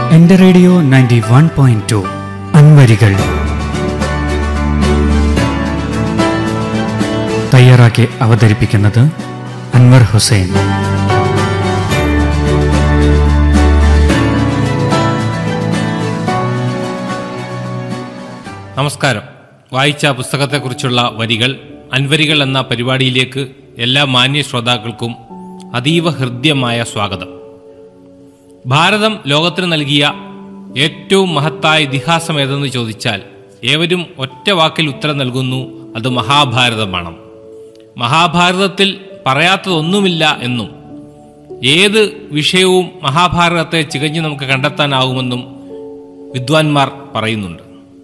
എന്റെ radio ninety one point two അൻവരികൾ തയ്യാറാക്കി അവതരിപ്പിക്കുന്നത് അൻവർ ഹുസൈൻ നമസ്കാരം വായിച്ച പുസ്തകത്തെക്കുറിച്ചുള്ള വരികൾ അൻവരികൾ എന്ന പരിപാടിയിലേക്ക് എല്ലാ മാന്യ ശ്രോതാക്കൾക്കും അതീവ ഹൃദ്യമായ സ്വാഗതം ഭാരതം ലോകത്തിന് നൽകിയ ഏറ്റവും മഹത്തായ ഇതിഹാസം ഏതെന്ന് ചോദിച്ചാൽ ഏവരും ഒറ്റ വാക്കിൽ ഉത്തരം നൽകുന്നു അത് മഹാഭാരതമാണ് മഹാഭാരതത്തിൽ പറയാത്തതൊന്നുമില്ല എന്നും ഏത് വിഷയവും മഹാഭാരതത്തെ ചികഞ്ഞ് നമുക്ക് കണ്ടെത്താനാവുമെന്നും വിദ്വാൻമാർ പറയുന്നുണ്ട്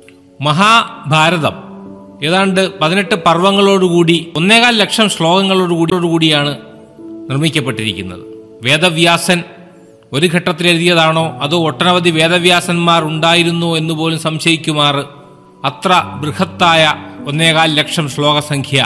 മഹാഭാരതം ഏതാണ്ട് പതിനെട്ട് പർവ്വങ്ങളോടുകൂടി ഒന്നേകാൽ ലക്ഷം ശ്ലോകങ്ങളോടുകൂടിയോടുകൂടിയാണ് നിർമ്മിക്കപ്പെട്ടിരിക്കുന്നത് വേദവ്യാസൻ ഒരു ഘട്ടത്തിൽ എഴുതിയതാണോ അതോ ഒട്ടനവധി വേദവ്യാസന്മാർ ഉണ്ടായിരുന്നോ എന്ന് പോലും സംശയിക്കുമാറ് അത്ര ബൃഹത്തായ ഒന്നേകാൽ ലക്ഷം ശ്ലോകസംഖ്യ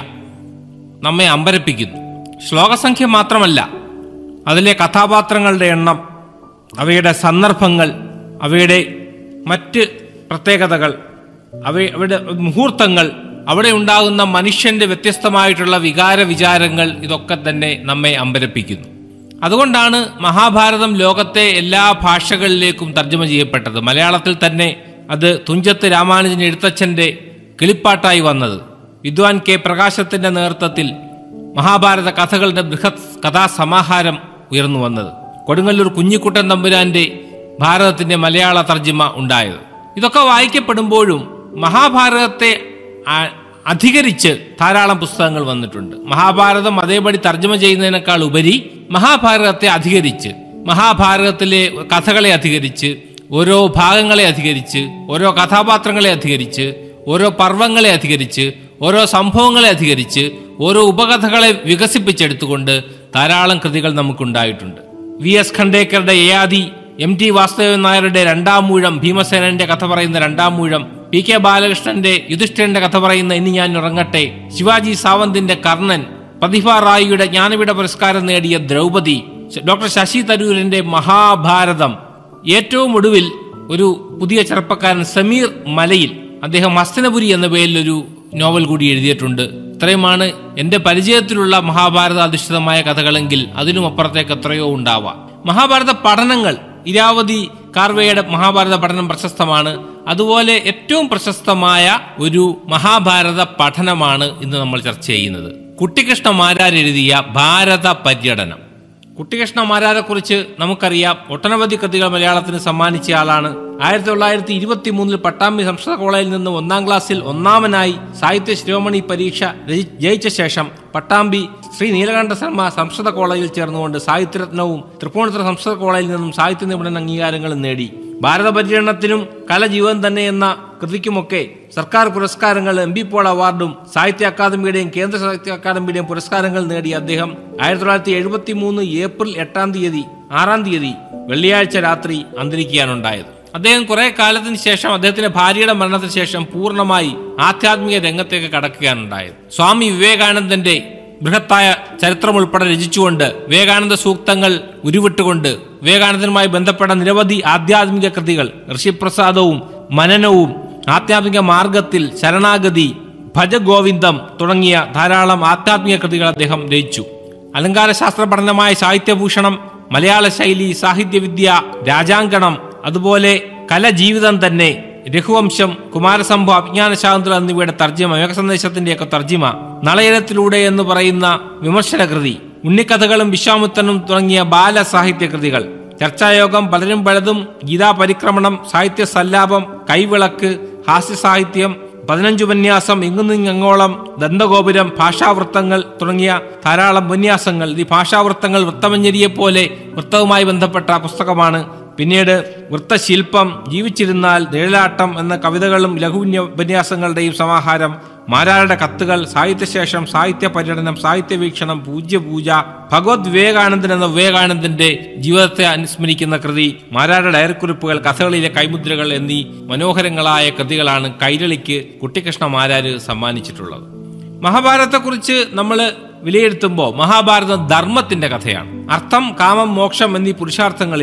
നമ്മെ അമ്പരപ്പിക്കുന്നു ശ്ലോകസംഖ്യ മാത്രമല്ല അതിലെ കഥാപാത്രങ്ങളുടെ എണ്ണം അവയുടെ സന്ദർഭങ്ങൾ അവയുടെ മറ്റ് പ്രത്യേകതകൾ അവ അവയുടെ മുഹൂർത്തങ്ങൾ അവിടെ ഉണ്ടാകുന്ന മനുഷ്യന്റെ വ്യത്യസ്തമായിട്ടുള്ള വികാര വിചാരങ്ങൾ ഇതൊക്കെ തന്നെ നമ്മെ അമ്പരപ്പിക്കുന്നു അതുകൊണ്ടാണ് മഹാഭാരതം ലോകത്തെ എല്ലാ ഭാഷകളിലേക്കും തർജ്ജമ ചെയ്യപ്പെട്ടത് മലയാളത്തിൽ തന്നെ അത് തുഞ്ചത്ത് രാമാനുജൻ എഴുത്തച്ഛന്റെ കിളിപ്പാട്ടായി വന്നത് വിദ്വാൻ കെ പ്രകാശത്തിന്റെ നേതൃത്വത്തിൽ മഹാഭാരത കഥകളുടെ ബൃഹത് കഥാസമാഹാരം ഉയർന്നു വന്നത് കൊടുങ്ങല്ലൂർ കുഞ്ഞിക്കുട്ടൻ തമ്പുരാന്റെ ഭാരതത്തിന്റെ മലയാള തർജ്ജിമ ഉണ്ടായത് ഇതൊക്കെ വായിക്കപ്പെടുമ്പോഴും മഹാഭാരതത്തെ ആ- അധികരിച്ച് ധാരാളം പുസ്തകങ്ങൾ വന്നിട്ടുണ്ട് മഹാഭാരതം അതേപടി തർജ്ജമ ചെയ്യുന്നതിനേക്കാൾ ഉപരി മഹാഭാരതത്തെ അധികരിച്ച് മഹാഭാരതത്തിലെ കഥകളെ അധികരിച്ച് ഓരോ ഭാഗങ്ങളെ അധികരിച്ച് ഓരോ കഥാപാത്രങ്ങളെ അധികരിച്ച് ഓരോ പർവ്വങ്ങളെ അധികരിച്ച് ഓരോ സംഭവങ്ങളെ അധികരിച്ച് ഓരോ ഉപകഥകളെ വികസിപ്പിച്ചെടുത്തുകൊണ്ട് ധാരാളം കൃതികൾ നമുക്കുണ്ടായിട്ടുണ്ട് വി എസ് ഖണ്ടേക്കറുടെ യയാതി എം ടി വാസുദേവൻ നായരുടെ രണ്ടാം മൂഴം ഭീമസേനന്റെ കഥ പറയുന്ന രണ്ടാം മൂഴം പി കെ ബാലകൃഷ്ണന്റെ യുധിഷ്ഠിരന്റെ കഥ പറയുന്ന ഇനി ഞാൻ ഉറങ്ങട്ടെ ശിവാജി സാവന്തിന്റെ കർണൻ പ്രതിഭ റായിയുടെ ജ്ഞാനപീഠ പുരസ്കാരം നേടിയ ദ്രൗപദി ഡോക്ടർ ശശി തരൂരിന്റെ മഹാഭാരതം ഏറ്റവും ഒടുവിൽ ഒരു പുതിയ ചെറുപ്പക്കാരൻ സമീർ മലയിൽ അദ്ദേഹം ഹസ്തനപുരി എന്ന പേരിൽ ഒരു നോവൽ കൂടി എഴുതിയിട്ടുണ്ട് ഇത്രയുമാണ് എന്റെ പരിചയത്തിലുള്ള മഹാഭാരത അധിഷ്ഠിതമായ കഥകളെങ്കിൽ അതിനും അപ്പുറത്തേക്ക് എത്രയോ ഉണ്ടാവാം മഹാഭാരത പഠനങ്ങൾ ഇരാവതി കാർവേയുടെ മഹാഭാരത പഠനം പ്രശസ്തമാണ് അതുപോലെ ഏറ്റവും പ്രശസ്തമായ ഒരു മഹാഭാരത പഠനമാണ് ഇന്ന് നമ്മൾ ചർച്ച ചെയ്യുന്നത് കുട്ടിക്കൃഷ്ണ മാരാർ എഴുതിയ ഭാരത പര്യടനം കുട്ടികൃഷ്ണ മാരാരെക്കുറിച്ച് നമുക്കറിയാം ഒട്ടനവധി കൃതികൾ മലയാളത്തിന് സമ്മാനിച്ച ആളാണ് ആയിരത്തി തൊള്ളായിരത്തി ഇരുപത്തി മൂന്നിൽ പട്ടാമ്പി സംസ്കൃത കോളേജിൽ നിന്ന് ഒന്നാം ക്ലാസ്സിൽ ഒന്നാമനായി സാഹിത്യ ശിരോമണി പരീക്ഷ രചി- ജയിച്ച ശേഷം പട്ടാമ്പി ശ്രീ നീലകണ്ഠ ശർമ്മ സംസ്കൃത കോളേജിൽ ചേർന്നുകൊണ്ട് സാഹിത്യരത്നവും തൃപ്പൂണിത്തുറ സംസ്കൃത കോളേജിൽ നിന്നും സാഹിത്യ നിപുണൻ അംഗീകാരങ്ങളും നേടി ഭാരത പര്യടനത്തിനും കല ജീവൻ തന്നെ എന്ന കൃതിക്കുമൊക്കെ സർക്കാർ പുരസ്കാരങ്ങൾ എം ബി പോൾ അവാർഡും സാഹിത്യ അക്കാദമിയുടെയും കേന്ദ്ര സാഹിത്യ അക്കാദമിയുടെയും പുരസ്കാരങ്ങൾ നേടിയ അദ്ദേഹം ആയിരത്തി തൊള്ളായിരത്തി എഴുപത്തി മൂന്ന് ഏപ്രിൽ എട്ടാം തീയതി ആറാം തീയതി വെള്ളിയാഴ്ച രാത്രി അന്തരിക്കുകയാണുണ്ടായത് അദ്ദേഹം കുറെ കാലത്തിന് ശേഷം അദ്ദേഹത്തിന്റെ ഭാര്യയുടെ മരണത്തിന് ശേഷം പൂർണ്ണമായി ആധ്യാത്മിക രംഗത്തേക്ക് കടക്കുകയാണുണ്ടായത് സ്വാമി വിവേകാനന്ദന്റെ ബൃഹത്തായ ചരിത്രം ഉൾപ്പെടെ രചിച്ചുകൊണ്ട് വിവേകാനന്ദ സൂക്തങ്ങൾ ഉരുവിട്ടുകൊണ്ട് വിവേകാനന്ദനുമായി ബന്ധപ്പെട്ട നിരവധി ആധ്യാത്മിക കൃതികൾ ഋഷിപ്രസാദവും മനനവും ആധ്യാത്മിക മാർഗത്തിൽ ശരണാഗതി ഭജഗോവിന്ദം തുടങ്ങിയ ധാരാളം ആധ്യാത്മിക കൃതികൾ അദ്ദേഹം രചിച്ചു അലങ്കാരശാസ്ത്ര പഠനമായ സാഹിത്യഭൂഷണം മലയാള ശൈലി സാഹിത്യവിദ്യ രാജാങ്കണം അതുപോലെ കലജീവിതം തന്നെ രഘുവംശം കുമാരസംഭവ അജ്ഞാനശാകുന്തളം എന്നിവയുടെ തർജ്ജിമ മേഘസന്ദേശത്തിന്റെയൊക്കെ തർജ്ജിമ നളയനത്തിലൂടെ എന്ന് പറയുന്ന വിമർശന കൃതി ഉണ്ണിക്കഥകളും വിശ്വാമിത്രനും തുടങ്ങിയ ബാല സാഹിത്യ കൃതികൾ ചർച്ചായോഗം പലരും പലതും ഗീതാ പരിക്രമണം സാഹിത്യ സല്ലാപം കൈവിളക്ക് ഹാസ്യ സാഹിത്യം പതിനഞ്ച് ഉപന്യാസം ഇങ്ങുന്നിങ്ങോളം ദന്തഗോപുരം ഭാഷാവൃത്തങ്ങൾ തുടങ്ങിയ ധാരാളം ഉപന്യാസങ്ങൾ ഈ ഭാഷാവൃത്തങ്ങൾ വൃത്തമഞ്ജരിയെ പോലെ വൃത്തവുമായി ബന്ധപ്പെട്ട പുസ്തകമാണ് പിന്നീട് വൃത്തശില്പം ജീവിച്ചിരുന്നാൽ നിഴലാട്ടം എന്ന കവിതകളും ലഘുന്യ ഉപന്യാസങ്ങളുടെയും സമാഹാരം മാരാരുടെ കത്തുകൾ സാഹിത്യശേഷം സാഹിത്യ പര്യടനം സാഹിത്യ വീക്ഷണം പൂജ്യപൂജ ഭഗവത് വിവേകാനന്ദൻ എന്ന വിവേകാനന്ദന്റെ ജീവിതത്തെ അനുസ്മരിക്കുന്ന കൃതി മാരാരുടെ ഡയറിക്കുറിപ്പുകൾ കഥകളിലെ കൈമുദ്രകൾ എന്നീ മനോഹരങ്ങളായ കൃതികളാണ് കൈരളിക്ക് കുട്ടിക്കൃഷ്ണ മാരാര് സമ്മാനിച്ചിട്ടുള്ളത് മഹാഭാരതത്തെക്കുറിച്ച് നമ്മൾ വിലയിരുത്തുമ്പോൾ മഹാഭാരതം ധർമ്മത്തിന്റെ കഥയാണ് അർത്ഥം കാമം മോക്ഷം എന്നീ പുരുഷാർത്ഥങ്ങളിൽ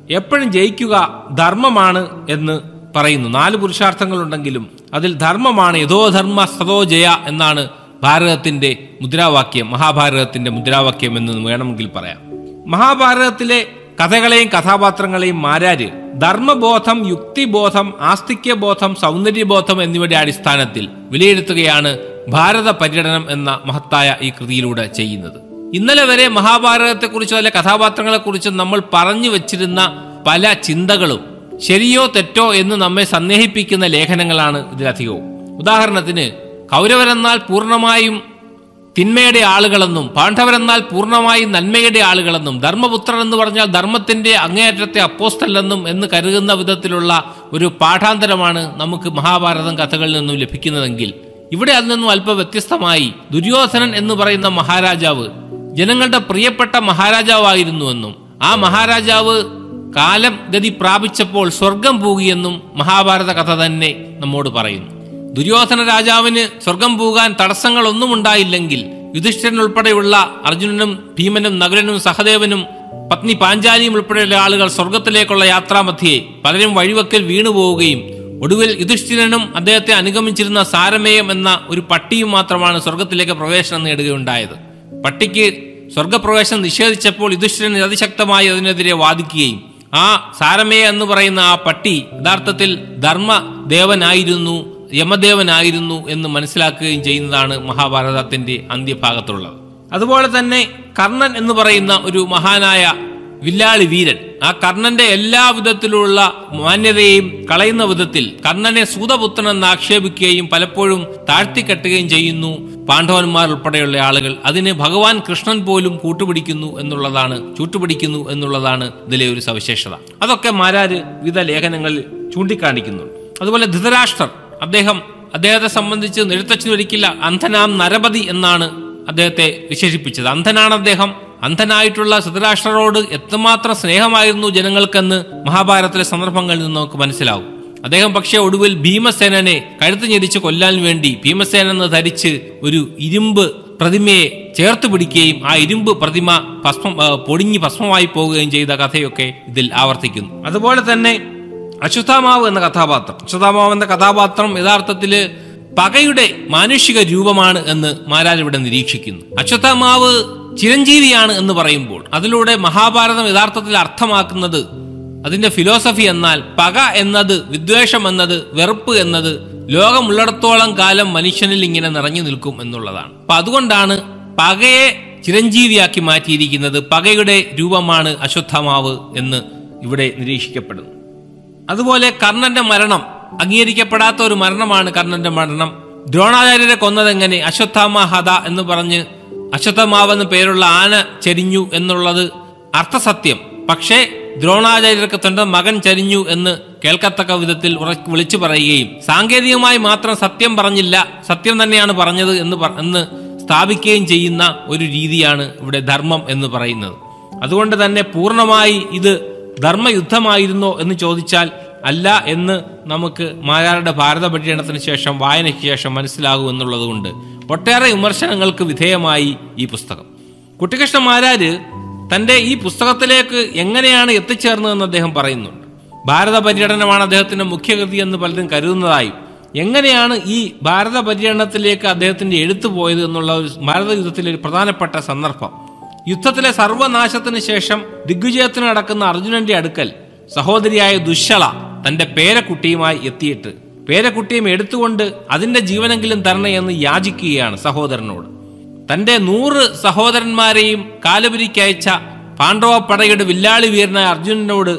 എപ്പോഴും ജയിക്കുക ധർമ്മമാണ് എന്ന് പറയുന്നു നാല് പുരുഷാർത്ഥങ്ങളുണ്ടെങ്കിലും അതിൽ ധർമ്മമാണ് യഥോധർമ്മ സതോ ജയ എന്നാണ് ഭാരതത്തിന്റെ മുദ്രാവാക്യം മഹാഭാരതത്തിന്റെ മുദ്രാവാക്യം എന്ന് വേണമെങ്കിൽ പറയാം മഹാഭാരതത്തിലെ കഥകളെയും കഥാപാത്രങ്ങളെയും മാരാര് ധർമ്മബോധം യുക്തിബോധം ആസ്തിക്യബോധം സൗന്ദര്യബോധം എന്നിവയുടെ അടിസ്ഥാനത്തിൽ വിലയിരുത്തുകയാണ് ഭാരത പര്യടനം എന്ന മഹത്തായ ഈ കൃതിയിലൂടെ ചെയ്യുന്നത് ഇന്നലെ വരെ മഹാഭാരതത്തെക്കുറിച്ചോ അല്ലെ കഥാപാത്രങ്ങളെക്കുറിച്ചോ നമ്മൾ പറഞ്ഞു വച്ചിരുന്ന പല ചിന്തകളും ശരിയോ തെറ്റോ എന്ന് നമ്മെ സന്ദേഹിപ്പിക്കുന്ന ലേഖനങ്ങളാണ് ഇതിലധികവും ഉദാഹരണത്തിന് കൗരവരെന്നാൽ പൂർണ്ണമായും തിന്മയുടെ ആളുകളെന്നും പാണ്ഡവരെന്നാൽ പൂർണ്ണമായും നന്മയുടെ ആളുകളെന്നും ധർമ്മപുത്രൻ എന്ന് പറഞ്ഞാൽ ധർമ്മത്തിന്റെ അങ്ങേയറ്റത്തെ അപ്പോസ്റ്റല്ലെന്നും എന്ന് കരുതുന്ന വിധത്തിലുള്ള ഒരു പാഠാന്തരമാണ് നമുക്ക് മഹാഭാരതം കഥകളിൽ നിന്നും ലഭിക്കുന്നതെങ്കിൽ ഇവിടെ അതിൽ നിന്നും അല്പം വ്യത്യസ്തമായി ദുര്യോധനൻ എന്ന് പറയുന്ന മഹാരാജാവ് ജനങ്ങളുടെ പ്രിയപ്പെട്ട മഹാരാജാവായിരുന്നുവെന്നും ആ മഹാരാജാവ് കാലം ഗതി പ്രാപിച്ചപ്പോൾ സ്വർഗം പൂകിയെന്നും മഹാഭാരത കഥ തന്നെ നമ്മോട് പറയുന്നു ദുര്യോധന രാജാവിന് സ്വർഗം പോകാൻ തടസ്സങ്ങളൊന്നും ഉണ്ടായില്ലെങ്കിൽ യുധിഷ്ഠിരൻ ഉൾപ്പെടെയുള്ള അർജുനനും ഭീമനും നകുലനും സഹദേവനും പത്നി പാഞ്ചാലിയും ഉൾപ്പെടെയുള്ള ആളുകൾ സ്വർഗത്തിലേക്കുള്ള യാത്രാമധ്യേ പലരും വഴിവക്കിൽ വീണുപോവുകയും ഒടുവിൽ യുധിഷ്ഠിരനും അദ്ദേഹത്തെ അനുഗമിച്ചിരുന്ന സാരമേയം എന്ന ഒരു പട്ടിയും മാത്രമാണ് സ്വർഗത്തിലേക്ക് പ്രവേശനം നേടുകയുണ്ടായത് പട്ടിക്ക് സ്വർഗപ്രവേശനം നിഷേധിച്ചപ്പോൾ യുധിഷ്ഠിരൻ അതിശക്തമായി അതിനെതിരെ വാദിക്കുകയും ആ സാരമേയ എന്ന് പറയുന്ന ആ പട്ടി യഥാർത്ഥത്തിൽ ധർമ്മദേവനായിരുന്നു യമദേവനായിരുന്നു എന്ന് മനസ്സിലാക്കുകയും ചെയ്യുന്നതാണ് മഹാഭാരതത്തിന്റെ അന്ത്യഭാഗത്തുള്ളത് അതുപോലെ തന്നെ കർണൻ എന്ന് പറയുന്ന ഒരു മഹാനായ വില്ലാളി വീരൻ ആ കർണന്റെ എല്ലാ വിധത്തിലുള്ള മാന്യതയെയും കളയുന്ന വിധത്തിൽ കർണനെ സൂതപുത്രൻ എന്ന് ആക്ഷേപിക്കുകയും പലപ്പോഴും താഴ്ത്തിക്കെട്ടുകയും ചെയ്യുന്നു പാണ്ഡവന്മാർ ഉൾപ്പെടെയുള്ള ആളുകൾ അതിന് ഭഗവാൻ കൃഷ്ണൻ പോലും കൂട്ടുപിടിക്കുന്നു എന്നുള്ളതാണ് ചൂട്ടുപിടിക്കുന്നു എന്നുള്ളതാണ് ഇതിലെ ഒരു സവിശേഷത അതൊക്കെ മാരാര് വിവിധ ലേഖനങ്ങളിൽ ചൂണ്ടിക്കാണിക്കുന്നുണ്ട് അതുപോലെ ധൃതരാഷ്ട്രർ അദ്ദേഹം അദ്ദേഹത്തെ സംബന്ധിച്ച് എഴുത്തച്ഛനൊരിക്കില്ല അന്ധനാം നരപതി എന്നാണ് അദ്ദേഹത്തെ വിശേഷിപ്പിച്ചത് അന്ധനാണ് അദ്ദേഹം അന്ധനായിട്ടുള്ള ധൃതരാഷ്ട്രരോട് എത്രമാത്രം സ്നേഹമായിരുന്നു ജനങ്ങൾക്കെന്ന് മഹാഭാരതത്തിലെ സന്ദർഭങ്ങളിൽ നിന്ന് നമുക്ക് മനസ്സിലാവും അദ്ദേഹം പക്ഷേ ഒടുവിൽ ഭീമസേനനെ കഴുത്ത് ഞെരിച്ച് കൊല്ലാൻ വേണ്ടി ഭീമസേന എന്ന് ധരിച്ച് ഒരു ഇരുമ്പ് പ്രതിമയെ ചേർത്ത് പിടിക്കുകയും ആ ഇരുമ്പ് പ്രതിമ ഭസ്മം ആ, പൊടിഞ്ഞ് ഭസ്മമായി പോവുകയും ചെയ്ത കഥയൊക്കെ ഇതിൽ ആവർത്തിക്കുന്നു അതുപോലെ തന്നെ അശ്വത്ഥാമാവ് എന്ന കഥാപാത്രം അശ്വത്ഥാമാവ് എന്ന കഥാപാത്രം യഥാർത്ഥത്തില് പകയുടെ മാനുഷിക രൂപമാണ് എന്ന് മാരാർ ഇവിടെ നിരീക്ഷിക്കുന്നു അശ്വത്ഥാമാവ് ചിരഞ്ജീവിയാണ് എന്ന് പറയുമ്പോൾ അതിലൂടെ മഹാഭാരതം യഥാർത്ഥത്തിൽ അർത്ഥമാക്കുന്നത് അതിന്റെ ഫിലോസഫി എന്നാൽ പക എന്നത് വിദ്വേഷം എന്നത് വെറുപ്പ് എന്നത് ലോകമുള്ളിടത്തോളം കാലം മനുഷ്യനിൽ ഇങ്ങനെ നിറഞ്ഞു നിൽക്കും എന്നുള്ളതാണ് അപ്പൊ അതുകൊണ്ടാണ് പകയെ ചിരഞ്ജീവിയാക്കി മാറ്റിയിരിക്കുന്നത് പകയുടെ രൂപമാണ് അശ്വത്ഥമാവ് എന്ന് ഇവിടെ നിരീക്ഷിക്കപ്പെടുന്നു അതുപോലെ കർണന്റെ മരണം അംഗീകരിക്കപ്പെടാത്ത ഒരു മരണമാണ് കർണന്റെ മരണം ദ്രോണാചാര്യരെ കൊന്നതെങ്ങനെ അശ്വത്ഥാമ ഹത എന്ന് പറഞ്ഞ് അശ്വത്ഥമാവെന്ന് പേരുള്ള ആന ചരിഞ്ഞു എന്നുള്ളത് അർത്ഥസത്യം പക്ഷേ ദ്രോണാചാര്യർക്ക് തന്റെ മകൻ ചരിഞ്ഞു എന്ന് കേൾക്കത്തക്ക വിധത്തിൽ ഉറ- വിളിച്ചു പറയുകയും സാങ്കേതികമായി മാത്രം സത്യം പറഞ്ഞില്ല സത്യം തന്നെയാണ് പറഞ്ഞത് എന്ന് പ- എന്ന് സ്ഥാപിക്കുകയും ചെയ്യുന്ന ഒരു രീതിയാണ് ഇവിടെ ധർമ്മം എന്ന് പറയുന്നത് അതുകൊണ്ട് തന്നെ പൂർണ്ണമായി ഇത് ധർമ്മയുദ്ധമായിരുന്നോ എന്ന് ചോദിച്ചാൽ അല്ല എന്ന് നമുക്ക് മാരാരുടെ ഭാരത പര്യടനത്തിന് ശേഷം വായനയ്ക്ക് ശേഷം മനസ്സിലാകൂ എന്നുള്ളതുകൊണ്ട് ഒട്ടേറെ വിമർശനങ്ങൾക്ക് വിധേയമായി ഈ പുസ്തകം കുട്ടികൃഷ്ണ മാരാര് തന്റെ ഈ പുസ്തകത്തിലേക്ക് എങ്ങനെയാണ് എത്തിച്ചേർന്നതെന്ന് അദ്ദേഹം പറയുന്നുണ്ട് ഭാരത പര്യടനമാണ് അദ്ദേഹത്തിന്റെ മുഖ്യകൃതി എന്ന് പലരും കരുതുന്നതായും എങ്ങനെയാണ് ഈ ഭാരത പര്യടനത്തിലേക്ക് അദ്ദേഹത്തിന്റെ എഴുത്തു പോയത് എന്നുള്ള ഒരു ഭാരത യുദ്ധത്തിലെ ഒരു പ്രധാനപ്പെട്ട സന്ദർഭം യുദ്ധത്തിലെ സർവനാശത്തിന് ശേഷം ദിഗ്വിജയത്തിന് നടക്കുന്ന അർജുനന്റെ അടുക്കൽ സഹോദരിയായ ദുശ്ശള തന്റെ പേരക്കുട്ടിയുമായി എത്തിയിട്ട് പേരക്കുട്ടിയും എടുത്തുകൊണ്ട് അതിന്റെ ജീവനെങ്കിലും തരണേ എന്ന് യാചിക്കുകയാണ് സഹോദരനോട് തന്റെ നൂറ് സഹോദരന്മാരെയും കാലുപിരിക്കയച്ച പാണ്ഡവ പടയുടെ വില്ലാളി വീരനായ അർജുനനോട്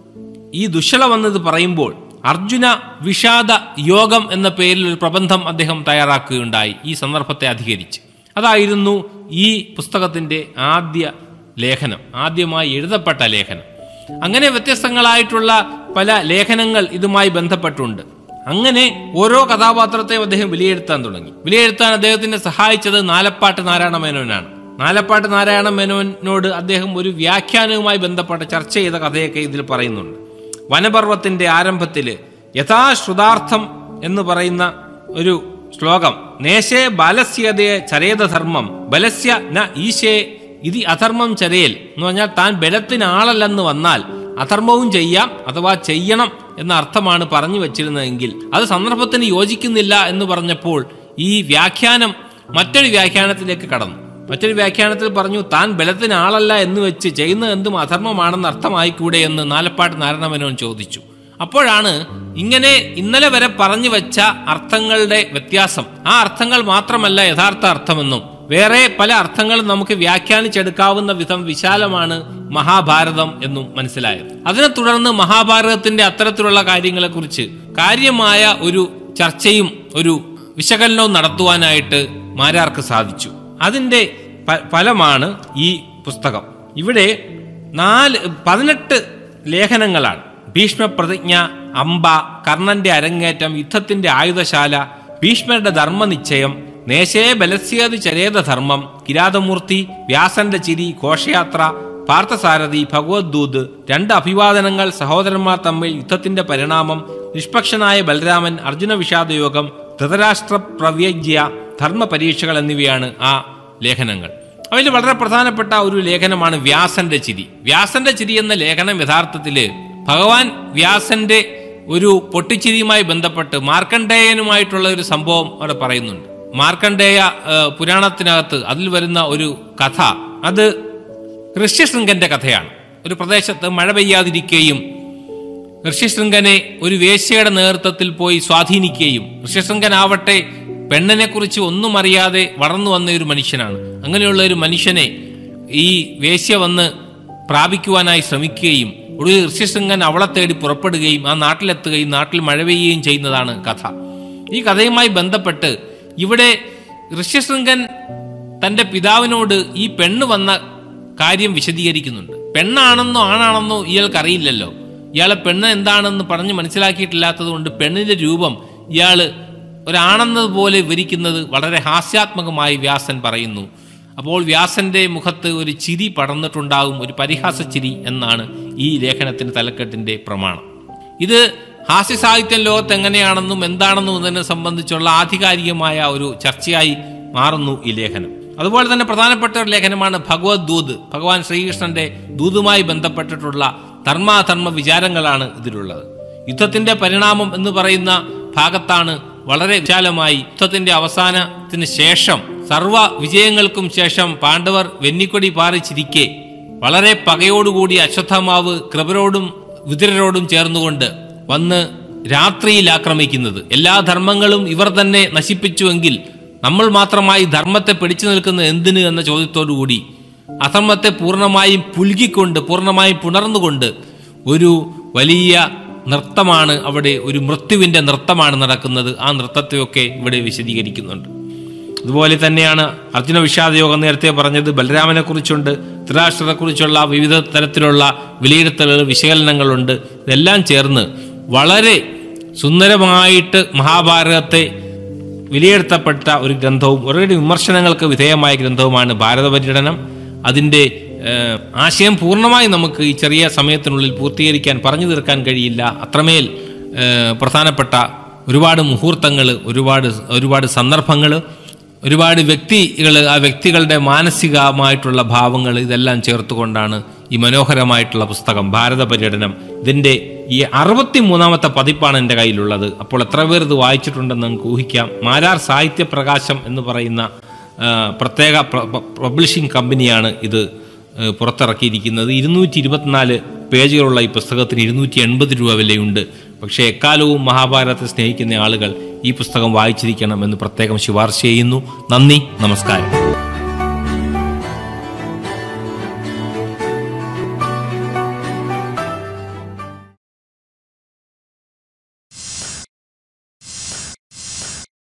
ഈ ദുശ്ശള വന്നത് പറയുമ്പോൾ അർജുന വിഷാദ യോഗം എന്ന പേരിൽ ഒരു പ്രബന്ധം അദ്ദേഹം തയ്യാറാക്കുകയുണ്ടായി ഈ സന്ദർഭത്തെ അധികരിച്ച് അതായിരുന്നു ഈ പുസ്തകത്തിന്റെ ആദ്യ ലേഖനം ആദ്യമായി എഴുതപ്പെട്ട ലേഖനം അങ്ങനെ വ്യത്യസ്തങ്ങളായിട്ടുള്ള പല ലേഖനങ്ങൾ ഇതുമായി ബന്ധപ്പെട്ടുണ്ട് അങ്ങനെ ഓരോ കഥാപാത്രത്തെയും അദ്ദേഹം വിലയിരുത്താൻ തുടങ്ങി വിലയിരുത്താൻ അദ്ദേഹത്തിനെ സഹായിച്ചത് നാലപ്പാട്ട് നാരായണ മേനോനാണ് നാലപ്പാട്ട് നാരായണ മേനോനോട് അദ്ദേഹം ഒരു വ്യാഖ്യാനവുമായി ബന്ധപ്പെട്ട ചർച്ച ചെയ്ത കഥയൊക്കെ ഇതിൽ പറയുന്നുണ്ട് വനപർവത്തിന്റെ ആരംഭത്തില് യഥാശ്രുതാർത്ഥം എന്ന് പറയുന്ന ഒരു ശ്ലോകം നേശേ ബാലസ്യതയെ ചരേതധർമ്മം ബലസ്യ ന ഈശേ ഇതി അധർമ്മം ചരയേൽ എന്ന് പറഞ്ഞാൽ താൻ ബലത്തിന് ആളല്ലെന്ന് വന്നാൽ അധർമ്മവും ചെയ്യാം അഥവാ ചെയ്യണം എന്ന അർത്ഥമാണ് പറഞ്ഞു വച്ചിരുന്നതെങ്കിൽ അത് സന്ദർഭത്തിന് യോജിക്കുന്നില്ല എന്ന് പറഞ്ഞപ്പോൾ ഈ വ്യാഖ്യാനം മറ്റൊരു വ്യാഖ്യാനത്തിലേക്ക് കടന്നു മറ്റൊരു വ്യാഖ്യാനത്തിൽ പറഞ്ഞു താൻ ബലത്തിന് ആളല്ല എന്ന് വെച്ച് ചെയ്യുന്നത് എന്തും അധർമ്മമാണെന്ന് അർത്ഥമായിക്കൂടെ എന്ന് നാലപ്പാട്ട് നാരായണമേനോൻ ചോദിച്ചു അപ്പോഴാണ് ഇങ്ങനെ ഇന്നലെ വരെ പറഞ്ഞു വെച്ച അർത്ഥങ്ങളുടെ വ്യത്യാസം ആ അർത്ഥങ്ങൾ മാത്രമല്ല യഥാർത്ഥ അർത്ഥമെന്നും വേറെ പല അർത്ഥങ്ങളും നമുക്ക് വ്യാഖ്യാനിച്ചെടുക്കാവുന്ന വിധം വിശാലമാണ് മഹാഭാരതം എന്നും മനസ്സിലായത് അതിനെ തുടർന്ന് മഹാഭാരതത്തിന്റെ അത്തരത്തിലുള്ള കാര്യങ്ങളെക്കുറിച്ച് കാര്യമായ ഒരു ചർച്ചയും ഒരു വിശകലനവും നടത്തുവാനായിട്ട് മാരാർക്ക് സാധിച്ചു അതിന്റെ പ- ഫലമാണ് ഈ പുസ്തകം ഇവിടെ നാല് പതിനെട്ട് ലേഖനങ്ങളാണ് ഭീഷ്മ പ്രതിജ്ഞ അംബ കർണന്റെ അരങ്ങേറ്റം യുദ്ധത്തിന്റെ ആയുധശാല ഭീഷ്മരുടെ ധർമ്മനിശ്ചയം നേശേ ബലസ്യേത് ചരേത ധർമ്മം കിരാതമൂർത്തി വ്യാസന്റെ ചിരി ഘോഷയാത്ര പാർത്ഥസാരഥി ഭഗവദ്ദൂത് രണ്ട് അഭിവാദനങ്ങൾ സഹോദരന്മാർ തമ്മിൽ യുദ്ധത്തിന്റെ പരിണാമം നിഷ്പക്ഷനായ ബലരാമൻ അർജുന വിഷാദയോഗം ധൃതരാഷ്ട്ര പ്രവ്യജ്യ ധർമ്മ പരീക്ഷകൾ എന്നിവയാണ് ആ ലേഖനങ്ങൾ അതിൽ വളരെ പ്രധാനപ്പെട്ട ഒരു ലേഖനമാണ് വ്യാസന്റെ ചിരി വ്യാസന്റെ ചിരി എന്ന ലേഖനം യഥാർത്ഥത്തില് ഭഗവാൻ വ്യാസന്റെ ഒരു പൊട്ടിച്ചിരിയുമായി ബന്ധപ്പെട്ട് മാർക്കണ്ഡേയനുമായിട്ടുള്ള ഒരു സംഭവം അവിടെ പറയുന്നുണ്ട് മാർക്കണ്ഡേയ ആ, പുരാണത്തിനകത്ത് അതിൽ വരുന്ന ഒരു കഥ അത് ഋഷ്യശൃംഗന്റെ കഥയാണ് ഒരു പ്രദേശത്ത് മഴ പെയ്യാതിരിക്കുകയും ഋഷ്യശൃംഗനെ ഒരു വേശ്യയുടെ നേതൃത്വത്തിൽ പോയി സ്വാധീനിക്കുകയും ഋഷ്യശൃംഗനാവട്ടെ പെണ്ണിനെ കുറിച്ച് ഒന്നും അറിയാതെ വളർന്നു വന്ന ഒരു മനുഷ്യനാണ് അങ്ങനെയുള്ള ഒരു മനുഷ്യനെ ഈ വേശ്യ വന്ന് പ്രാപിക്കുവാനായി ശ്രമിക്കുകയും ഒടുവിൽ ഋഷ്യശൃംഗൻ അവളെ തേടി പുറപ്പെടുകയും ആ നാട്ടിലെത്തുകയും നാട്ടിൽ മഴ പെയ്യുകയും ചെയ്യുന്നതാണ് കഥ ഈ കഥയുമായി ബന്ധപ്പെട്ട് ഇവിടെ ഋഷ്യശൃംഗൻ തന്റെ പിതാവിനോട് ഈ പെണ്ണ് വന്ന കാര്യം വിശദീകരിക്കുന്നുണ്ട് പെണ്ണാണെന്നോ ആണാണെന്നോ ഇയാൾക്ക് അറിയില്ലല്ലോ ഇയാളെ പെണ്ണ് എന്താണെന്ന് പറഞ്ഞ് മനസ്സിലാക്കിയിട്ടില്ലാത്തത് കൊണ്ട് പെണ്ണിന്റെ രൂപം ഇയാള് ഒരാണെന്നതുപോലെ വിവരിക്കുന്നത് വളരെ ഹാസ്യാത്മകമായി വ്യാസൻ പറയുന്നു അപ്പോൾ വ്യാസന്റെ മുഖത്ത് ഒരു ചിരി പടർന്നിട്ടുണ്ടാകും ഒരു പരിഹാസ ചിരി എന്നാണ് ഈ ലേഖനത്തിന് തലക്കെട്ടിന്റെ പ്രമാണം ഇത് ഹാസ്യ സാഹിത്യം ലോകത്ത് എങ്ങനെയാണെന്നും എന്താണെന്നും എന്നതിനെ സംബന്ധിച്ചുള്ള ആധികാരികമായ ഒരു ചർച്ചയായി മാറുന്നു ഈ ലേഖനം അതുപോലെ തന്നെ പ്രധാനപ്പെട്ട ഒരു ലേഖനമാണ് ഭഗവത് ദൂത് ഭഗവാൻ ശ്രീകൃഷ്ണന്റെ ദൂതുമായി ബന്ധപ്പെട്ടിട്ടുള്ള ധർമാധർമ്മ വിചാരങ്ങളാണ് ഇതിലുള്ളത് യുദ്ധത്തിന്റെ പരിണാമം എന്ന് പറയുന്ന ഭാഗത്താണ് വളരെ വിശാലമായി യുദ്ധത്തിന്റെ അവസാനത്തിന് ശേഷം സർവ വിജയങ്ങൾക്കും ശേഷം പാണ്ഡവർ വെന്നിക്കൊടി പാറിച്ചിരിക്കെ വളരെ പകയോടുകൂടി അശ്വത്ഥമാവ് കൃപരോടും വിതുരരോടും ചേർന്നുകൊണ്ട് വന്ന് രാത്രിയിൽ ആക്രമിക്കുന്നത് എല്ലാ ധർമ്മങ്ങളും ഇവർ തന്നെ നശിപ്പിച്ചുവെങ്കിൽ നമ്മൾ മാത്രമായി ധർമ്മത്തെ പിടിച്ചു നിൽക്കുന്നത് എന്തിന് എന്ന ചോദ്യത്തോടുകൂടി അധർമ്മത്തെ പൂർണ്ണമായും പുൽകിക്കൊണ്ട് പൂർണ്ണമായും പുണർന്നുകൊണ്ട് ഒരു വലിയ നൃത്തമാണ് അവിടെ ഒരു മൃത്യുവിന്റെ നൃത്തമാണ് നടക്കുന്നത് ആ നൃത്തത്തെയൊക്കെ ഇവിടെ വിശദീകരിക്കുന്നുണ്ട് അതുപോലെ തന്നെയാണ് അർജുന വിഷാദയോഗം നേരത്തെ പറഞ്ഞത് ബലരാമനെ കുറിച്ചുണ്ട് ധൃതരാഷ്ട്രത്തെ കുറിച്ചുള്ള വിവിധ തരത്തിലുള്ള വിലയിരുത്തലുകൾ വിശകലനങ്ങളുണ്ട് ഇതെല്ലാം ചേർന്ന് വളരെ സുന്ദരമായിട്ട് മഹാഭാരതത്തെ വിലയിരുത്തപ്പെട്ട ഒരു ഗ്രന്ഥവും ഒരുപാട് വിമർശനങ്ങൾക്ക് വിധേയമായ ഗ്രന്ഥവുമാണ് ഭാരത പര്യടനം അതിൻ്റെ ഏഹ്, ആശയം പൂർണ്ണമായി നമുക്ക് ഈ ചെറിയ സമയത്തിനുള്ളിൽ പൂർത്തീകരിക്കാൻ പറഞ്ഞു തീർക്കാൻ കഴിയില്ല അത്രമേൽ ഏഹ്, പ്രധാനപ്പെട്ട ഒരുപാട് മുഹൂർത്തങ്ങൾ ഒരുപാട് ഒരുപാട് സന്ദർഭങ്ങൾ ഒരുപാട് വ്യക്തികൾ ആ വ്യക്തികളുടെ മാനസികമായിട്ടുള്ള ഭാവങ്ങൾ ഇതെല്ലാം ചേർത്തുകൊണ്ടാണ് ഈ മനോഹരമായിട്ടുള്ള പുസ്തകം ഭാരത പര്യടനം ഇതിൻ്റെ ഈ അറുപത്തി മൂന്നാമത്തെ പതിപ്പാണ് എൻ്റെ കയ്യിലുള്ളത് അപ്പോൾ എത്ര പേർ ഇത് വായിച്ചിട്ടുണ്ടെന്ന് നമുക്ക് ഊഹിക്കാം മാരാർ സാഹിത്യ പ്രകാശം എന്ന് പറയുന്ന ആ, പ്രത്യേക പ്ര- പ- പബ്ലിഷിംഗ് കമ്പനിയാണ് ഇത് ഏ, പുറത്തിറക്കിയിരിക്കുന്നത് ഇരുന്നൂറ്റി ഇരുപത്തിനാല് പേജുകളുള്ള ഈ പുസ്തകത്തിന് ഇരുന്നൂറ്റി എൺപത് രൂപ വിലയുണ്ട് പക്ഷേ എക്കാലവും മഹാഭാരതത്തെ സ്നേഹിക്കുന്ന ആളുകൾ ഈ പുസ്തകം വായിച്ചിരിക്കണം എന്ന് പ്രത്യേകം ശുപാർശ ചെയ്യുന്നു നന്ദി നമസ്കാരം